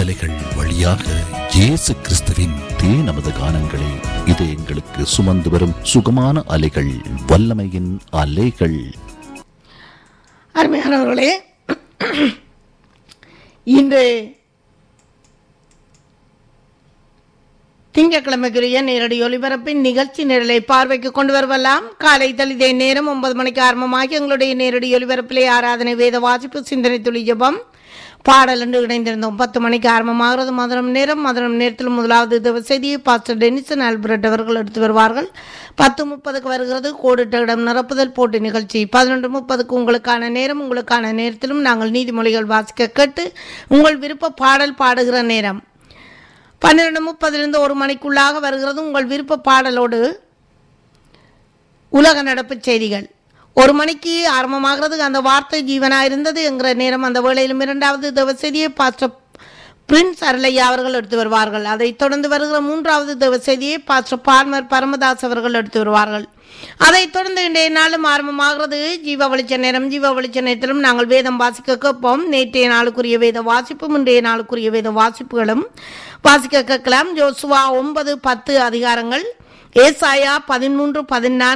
அலைகள் வழியாக இயேசு கிறிஸ்துவின் தே நமது கானங்களை இது எங்களுக்கு சுமந்து வரும் சுகமான அலைகள் வல்லமையின் அலைகள் அருமையானவர்களே இன்று திங்கட்கிழமைக்குரிய நேரடி ஒலிபரப்பின் நிகழ்ச்சி நிரலை பார்வைக்கு கொண்டு வருவலாம் காலை தலிதே நேரம் ஒன்பது மணிக்கு ஆரம்பமாகி எங்களுடைய நேரடி ஒலிபரப்பிலே ஆராதனை வேத வாசிப்பு சிந்தனை துளி ஜெபம் பாடல் என்று இணைந்திருந்தோம் பத்து மணிக்கு ஆரம்பமாகிறது மதுரம் நேரம் மதுரம் நேரத்தில் முதலாவது தவ செய்தியை பாஸ்டர் டெனிசன் ஆல்பர்ட் அவர்கள் எடுத்து வருவார்கள் பத்து முப்பதுக்கு வருகிறது கோடிட்ட இடம் நிரப்புதல் போட்டி நிகழ்ச்சி பதினொன்று முப்பதுக்கு உங்களுக்கான நேரம் உங்களுக்கான நேரத்திலும் நாங்கள் நீதிமொழிகள் வாசிக்க கேட்டு உங்கள் விருப்ப பாடல் பாடுகிற நேரம் பன்னிரெண்டு முப்பதிலிருந்து ஒரு மணிக்குள்ளாக வருகிறது உங்கள் விருப்ப பாடலோடு உலக நடப்பு செய்திகள் ஒரு மணிக்கு ஆரம்பமாகிறது அந்த வார்த்தை ஜீவனாக இருந்தது என்கிற நேரம் அந்த வேளையிலும் இரண்டாவது தேவசெய்தியை பாஸ்டர் பிரின்ஸ் அருளையா அவர்கள் எடுத்து வருவார்கள் அதைத் தொடர்ந்து வருகிற மூன்றாவது தேவசெய்தியை பாஸ்டர் பார்மர் பரமதாஸ் அவர்கள் எடுத்து வருவார்கள் அதைத் தொடர்ந்து இன்றைய நாளும் ஆரம்பமாகிறது ஜீவ வெளிச்ச நேரம் ஜீவ வெளிச்ச நேரத்திலும் நாங்கள் வேதம் வாசிக்க கேட்போம் நேற்றைய நாளுக்குரிய வேத வாசிப்பும் இன்றைய நாளுக்குரிய வேத வாசிப்புகளும் வாசிக்க கேட்கலாம் ஜோசுவா ஒன்பது பத்து அதிகாரங்கள் ஏசாயா பதிமூன்று பதினான்கு